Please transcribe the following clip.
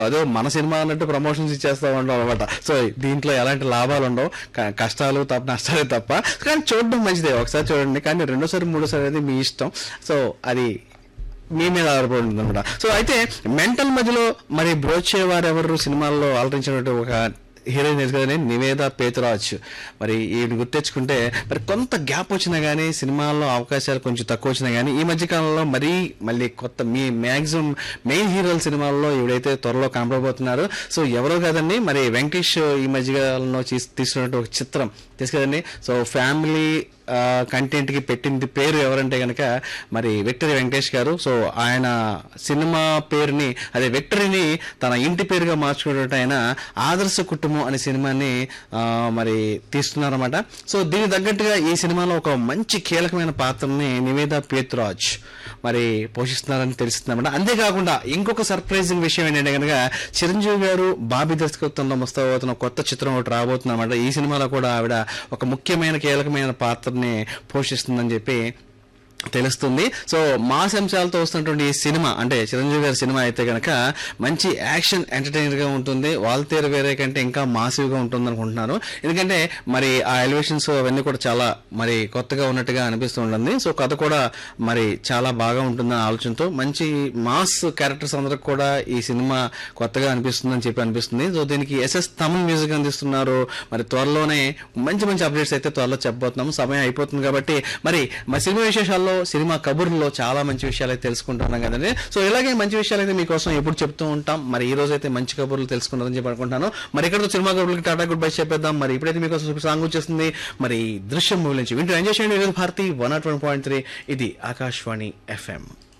అదే మన సినిమా అన్నట్టు ప్రమోషన్స్ ఇచ్చేస్తా ఉంటాం అనమాట సో దీంట్లో ఎలాంటి లాభాలు ఉండవు క- కష్టాలు తప్ప నష్టాలే తప్ప కానీ చూడడం మంచిదే ఒకసారి చూడండి కానీ రెండోసారి మూడోసారి అనేది మీ ఇష్టం సో అది మీ మీద ఆధారపడి ఉంటుంది అనమాట సో అయితే మెంటల్ మధ్యలో మరి బ్రోచే వారు ఎవరు సినిమాల్లో ఆలరించినట్టు ఒక హీరోయిన్ తెలుసు కదండి నివేద పేతురాజ్ మరి ఈయన గుర్తెచ్చుకుంటే మరి కొంత గ్యాప్ వచ్చినా కానీ సినిమాల్లో అవకాశాలు కొంచెం తక్కువ వచ్చినా కానీ ఈ మధ్య కాలంలో మరీ మళ్ళీ కొత్త మీ మ్యాక్సిమం మెయిన్ హీరోల సినిమాల్లో ఎవడైతే త్వరలో కనపడబోతున్నారు సో ఎవరో కాదండి మరి వెంకటేష్ ఈ మధ్య కాలంలో తీస్- తీస్తున్నట్టు ఒక చిత్రం తెలుసు కదండి సో ఫ్యామిలీ కంటెంట్ కి పెట్టింది పేరు ఎవరంటే గనక మరి విక్టరీ వెంకటేష్ గారు సో ఆయన సినిమా పేరుని అదే విక్టరీని తన ఇంటి పేరుగా మార్చుకున్నట్టు ఆయన ఆదర్శ కుటుంబం అనే సినిమాని ఆ, మరి తీస్తున్నారన్నమాట సో దీనికి తగ్గట్టుగా ఈ సినిమాలో ఒక మంచి కీలకమైన పాత్రని నివేద పేతురాజ్ మరి పోషిస్తున్నారని తెలుస్తుందన్నమాట అంతేకాకుండా ఇంకొక సర్ప్రైజింగ్ విషయం ఏంటంటే కనుక చిరంజీవి గారు బాబీ దర్శకత్వంలో ముస్తాబోతున్న కొత్త చిత్రం ఒకటి రాబోతుంది అనమాట ఈ సినిమాలో కూడా ఆవిడ ఒక ముఖ్యమైన కీలకమైన పాత్రని పోషిస్తుందని చెప్పి తెలుస్తుంది సో మాస్ అంశాలతో వస్తున్నటువంటి ఈ సినిమా అంటే చిరంజీవి గారి సినిమా అయితే కనుక మంచి యాక్షన్ ఎంటర్టైనర్ గా ఉంటుంది వాల్తేరు వేరే కంటే ఇంకా మాసివ్ గా ఉంటుంది అనుకుంటున్నారు ఎందుకంటే మరి ఆ ఎలివేషన్స్ అవన్నీ కూడా చాలా మరి కొత్తగా ఉన్నట్టుగా అనిపిస్తూ ఉంటుంది సో కథ కూడా మరి చాలా బాగా ఉంటుందన్న ఆలోచనతో మంచి మాస్ క్యారెక్టర్స్ అందరికి కూడా ఈ సినిమా కొత్తగా అనిపిస్తుందని చెప్పి అనిపిస్తుంది సో దీనికి ఎస్ఎస్ తమిళ్ మ్యూజిక్ అందిస్తున్నారు మరి త్వరలోనే మంచి మంచి అప్డేట్స్ అయితే త్వరలో చెప్పబోతున్నాము సమయం అయిపోతుంది కాబట్టి మరి మా సినిమా విశేషాల్లో సినిమా కబుర్లో చాలా మంచి విషయాలు అయితే తెలుసుకుంటున్నాం కదండి సో ఇలాగే మంచి విషయాలు అయితే మీకోసం ఎప్పుడు చెప్తూ ఉంటాం మరి ఈ రోజు అయితే మంచి కబుర్లు తెలుసుకున్నారని చెప్పి అనుకుంటున్నాను మరి ఇక్కడతో సినిమా కబుర్లకి టాటా గుడ్ బై చెప్పేద్దాం మరి ఇప్పుడైతే మీకోసం సాంగ్ వచ్చేస్తుంది మరి దృశ్యం మూవీ నుంచి వింటూ ఎంజాయ్ చేయండి ఈరోజు Bharati one nought one point three ఇది ఆకాశవాణి ఎఫ్ఎం